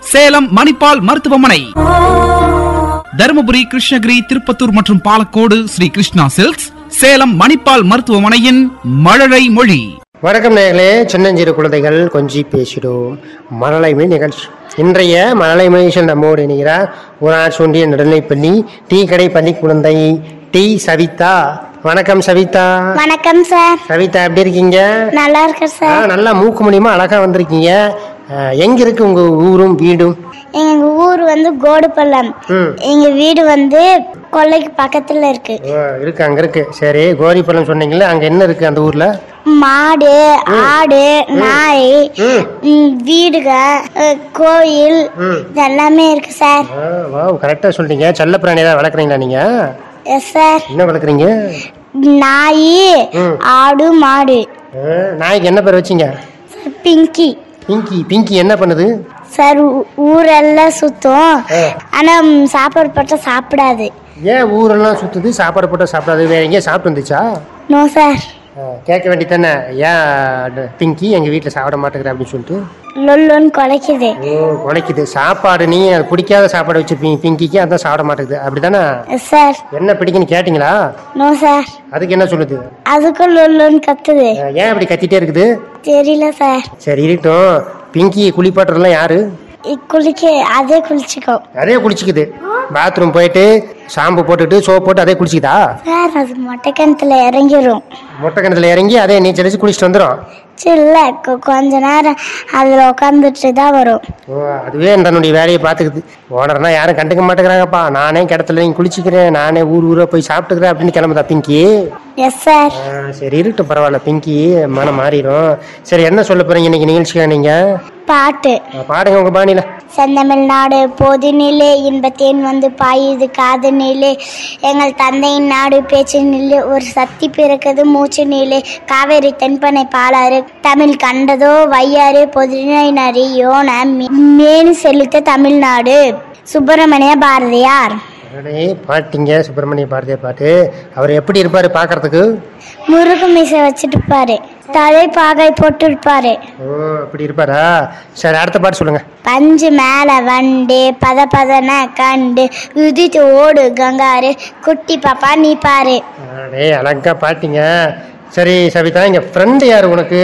சேலம் மணிப்பால் மருத்துவமனை தருமபுரி கிருஷ்ணகிரி திருப்பத்தூர் மற்றும் பாலக்கோடு ஸ்ரீ கிருஷ்ணா சில்க்ஸ் சேலம் மணிப்பால் மருத்துவமனையின் மழலை மொழி வணக்கம் நேர்களே சின்னஞ்சிறு குழந்தைகள் கொஞ்சி பேசிடும் மழலைமை நிகழ்ச்சி இன்றைய மழலைமை நிகழ்ச்சியில் நம்மோடு இணைகிறார் ஊராட்சி ஒன்றிய நடுநிலைப்பள்ளி டீ கடை பள்ளி குழந்தை டி சவிதா வணக்கம் சவிதா வணக்கம் சார் சவிதா எப்படி இருக்கீங்க நல்லா இருக்கேன் ஆ, சார் நல்லா மூக்கு மூலியமா அழகா வந்திருக்கீங்க ஆ, எங்க இருக்கு உங்க ஊரும் வீடும் எங்க ஊர் வந்து கோடுப்பள்ளம் ம் எங்க வீடு வந்து கொல்லைக்கு பக்கத்துல இருக்கு ஓ, இருக்கு அங்க இருக்கு சரி கோரிப்பள்ளம் சொன்னீங்கல்ல அங்க என்ன இருக்கு அந்த ஊர்ல மாடு ஆடு நாய் ம், வீடுக அஹ், கோயில் ம். இது எல்லாமே இருக்கு சார் வா கரெக்டா சொல்றீங்க செல்லப்பிராணி ஏதாவது வளர்க்குறீங்களா நீங்க எஸ் சார் என்ன வளர்க்குறீங்க நாய் ம். ஆடு மாடு ஆ, நாய்க்கு என்ன பேர் வச்சீங்க பிங்கி பிங்கி பிங்கி என்ன பண்ணுது சார் ஊ- ஊரெல்லாம் சுத்தும் ஆ. ஆனா ம், சாப்பாடு போட்டா சாப்பிடாது ஏன் ஊரெல்லாம் சுத்துது சாப்பாடு போட்டு சாப்பிடாது வேற எங்கேயும் சாப்பிட்டு வந்துச்சா நோ சார் ஆ, கேட்க வேண்டியதானே ஏன் பிங்கி எங்க வீட்டில் சாப்பிட மாட்டேங்கிற அப்படின்னு சொல்லிட்டு லொல்லுன்னு குலைக்குது ஓ குலைக்குது சாப்பாடு நீ அது பிடிக்காத சாப்பாடு வச்சிருப்பீங்க பிங்கிக்கு அதான் சாப்பிட மாட்டேங்குது அப்படிதானே எஸ் சார் என்ன பிடிக்குன்னு கேட்டிங்களா நோ சார் அதுக்கு என்ன சொல்லுது அதுக்கும் லொல்லுன்னு கத்துது ஆ, ஏன் அப்படி கத்திட்டே இருக்குது தெரியல சார் சரி இருக்கட்டும் பிங்கி குளிப்பாட்டுறதுலாம் யாரு இ- குளிக்க அதே குளிச்சுக்கோ அதே குளிச்சுக்குது பாத்ரூம் போயிட்டு ஷாம்பு போட்டுட்டு சோப் போட்டு அதே குளிச்சுக்குதா சார் அது மொட்டை கிணத்துல இறங்கிரும் மொட்டை கிணத்துல இறங்கி அதே நீச்சல் அடிச்சு குளிச்சுட்டு வந்துடும் சரி இல்ல கொ- கொஞ்ச நேரம் அதுல உட்காந்துட்டு தான் வரும் ஓ அதுவே தன்னுடைய வேலையை பார்த்துக்குது ஓனர்னா யாரும் கண்டுக்க மாட்டேங்கிறாங்கப்பா நானே கிடத்துல நீங்க குளிச்சுக்கிறேன் நானே ஊர் ஊரா போய் சாப்பிட்டுக்கிறேன் அப்படின்னு கிளம்புதா பிங்கி எஸ் சார் ஆ, சரி இருக்கட்டும் பரவாயில்ல பிங்கி மனம் மாறிடும் சரி என்ன சொல்ல போறீங்க இன்னைக்கு நிகழ்ச்சியா நீங்க பாட்டு ஆ, பாடுங்க உங்க பாணியில செந்தமிழ்நாடு பொதுநிலை இன்பத்தேன் வந்து பாயுது காது நிலை எங்கள் தந்தையின் நாடு பேச்சு நிலை ஒரு சக்தி பிறக்குது மூச்சு நிலை காவேரி தென்பனை பாலாறு தமிழ் கண்டதோ வையாறு பொதுநிலை நரியோன மேனு செலுத்த தமிழ்நாடு சுப்பிரமணிய பாரதியார் அடே பாட்டிங்க சுப்பிரமணிய பாரதிய பாட்டு அவர் எப்படி இருப்பாரு பார்க்கறதுக்கு முருகு மீசை வச்சுட்டு இருப்பாரு தலைப்பாகை போட்டு இருப்பாரு ஓ அப்படி இருப்பாரா சரி அடுத்த பாட்டு சொல்லுங்க பஞ்சு மேல வண்டு பத பதன கண்டு உதித்து ஓடு கங்காரு குட்டி பாப்பா நீ பாரு அடே அழகா பாட்டிங்க சரி சவிதா இங்க ஃப்ரெண்டு யாரு உனக்கு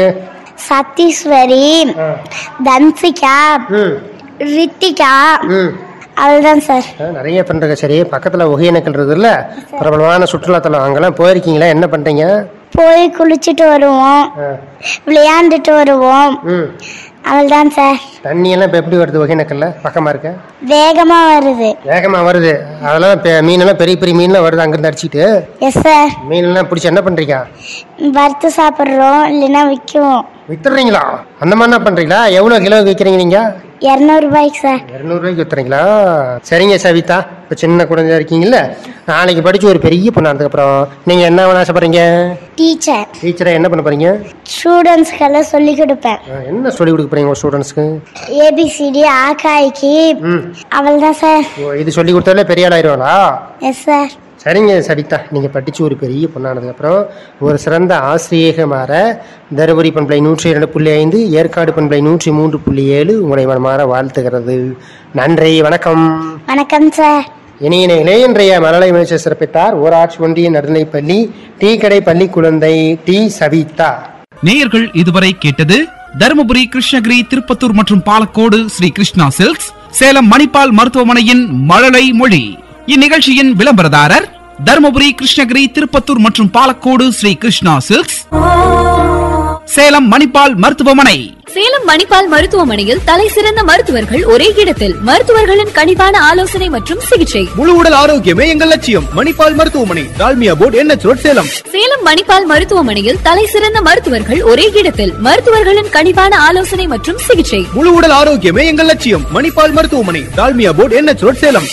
சத்தீஸ்வரி ஆ. தன்சிகா ம் ரித்திகா ம் அவள்தான் சார் ஆ, நிறைய ஃப்ரெண்டு இருக்கு சரி பக்கத்துல ஒகேனக்கல் இருக்குல்ல பிரபலமான சுற்றுலாத்தலம் அங்கெல்லாம் போயிருக்கீங்களா என்ன பண்றீங்க போய் குளிச்சுட்டு வருவோம் ஆ, விளையாண்டுட்டு வருவோம் ம் அவள்தான் சார் தண்ணி எல்லாம் இப்போ எப்படி வருது ஒகேனக்கல்ல பக்கமா இருக்க வேகமா வருது வேகமா வருது அதெல்லாம் பெ- மீனெல்லாம் பெரிய பெரிய மீன்லாம் வருது அங்கிருந்து அடிச்சிட்டு எஸ் சார் மீனெல்லாம் பிடிச்சி என்ன பண்றீங்க வறுத்து சாப்பிட்றோம் இல்லைன்னா விற்குவோம் வித்துடுறீங்களா அந்த மாதிரி என்ன பண்றீங்களா எவ்வளவு கிலோ விற்கிறீங்க நீங்க இரநூறுபாய்க்கு சார் இரநூறுவாய்க்கு வித்துறீங்களா சரிங்க சவிதா இப்போ சின்ன குழந்தையா இருக்கீங்கல்ல நாளைக்கு படிச்சு ஒரு பெரிய பொண்ணானதுக்கு அப்புறம் நீங்க என்ன பண்ண ஆசைப்படுறீங்க டீச்சர் டீச்சரா என்ன பண்ண போறீங்க ஸ்டூடெண்ட்ஸ்க்கெல்லாம் சொல்லி கொடுப்பேன் ஆ, என்ன சொல்லி கொடுக்க போறீங்க ஸ்டூடெண்ட்ஸ்க்கு ஏபிசிடி ஆக்காய்க்கு ம் அவள்தான் சார் ஓ, இது சொல்லி கொடுத்தாலே பெரிய ஆளாயிருவாளா எஸ் சார் சரிங்க சரிதா நீங்கள் படித்து ஒரு பெரிய பொண்ணானதுக்கப்புறம் ஒரு சிறந்த ஆசிரியக மாற தருமபுரி பண்பலை நூற்றி இரண்டு புள்ளி ஐந்து ஏற்காடு பண்பலை நூற்றி மூன்று புள்ளி ஏழு உங்களை மனமாற வாழ்த்துகிறது நன்றி வணக்கம் வணக்கம் சார் இணைய நிலை இன்றைய மலலை அமைச்சர் சிறப்பித்தார் ஊராட்சி ஒன்றிய நடுநிலைப்பள்ளி டீ கடை பள்ளி குழந்தை டி சவிதா நேயர்கள் இதுவரை கேட்டது தருமபுரி கிருஷ்ணகிரி திருப்பத்தூர் மற்றும் பாலக்கோடு ஸ்ரீ கிருஷ்ணா சில்க்ஸ் சேலம் மணிப்பால் மருத்துவமனையின் மழலை மொழி இந்நிகழ்ச்சியின் விளம்பரதாரர் தருமபுரி கிருஷ்ணகிரி திருப்பத்தூர் மற்றும் பாலக்கோடு ஸ்ரீ கிருஷ்ணா சில்க்ஸ் சேலம் மணிப்பால் மருத்துவமனை சேலம் மணிப்பால் மருத்துவமனையில் தலை சிறந்த மருத்துவர்கள் ஒரே இடத்தில் மருத்துவர்களின் கனிவான ஆலோசனை மற்றும் சிகிச்சை முழு உடல் ஆரோக்கியமே எங்கள் லட்சியம் மணிப்பால் மருத்துவமனை டால்மியா போர்டு என்ன ரோட் சேலம் சேலம் மணிப்பால் மருத்துவமனையில் தலை சிறந்த மருத்துவர்கள் ஒரே இடத்தில் மருத்துவர்களின் கனிவான ஆலோசனை மற்றும் சிகிச்சை முழு உடல் ஆரோக்கியமே எங்கள் லட்சியம் மணிப்பால் மருத்துவமனை டால்மியா போர்டு என்ன ரோட் சேலம்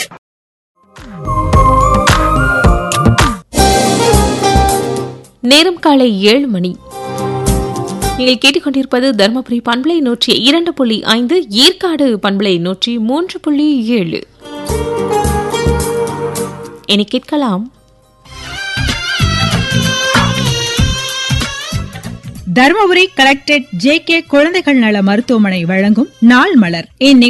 நேரம் காலை ஏழு மணி நீங்கள் கேட்டுக்கொண்டிருப்பது தருமபுரி பண்பலை நூற்றி இரண்டு புள்ளி ஐந்து ஏற்காடு பண்பலை நூற்றி மூன்று புள்ளி ஏழு இனி கேட்கலாம் தருமபுரி கலெக்டரேட் ஜே கே குழந்தைகள் நல மருத்துவமனை வழங்கும் நாள் மலர் இந்நிகழ்ச்சி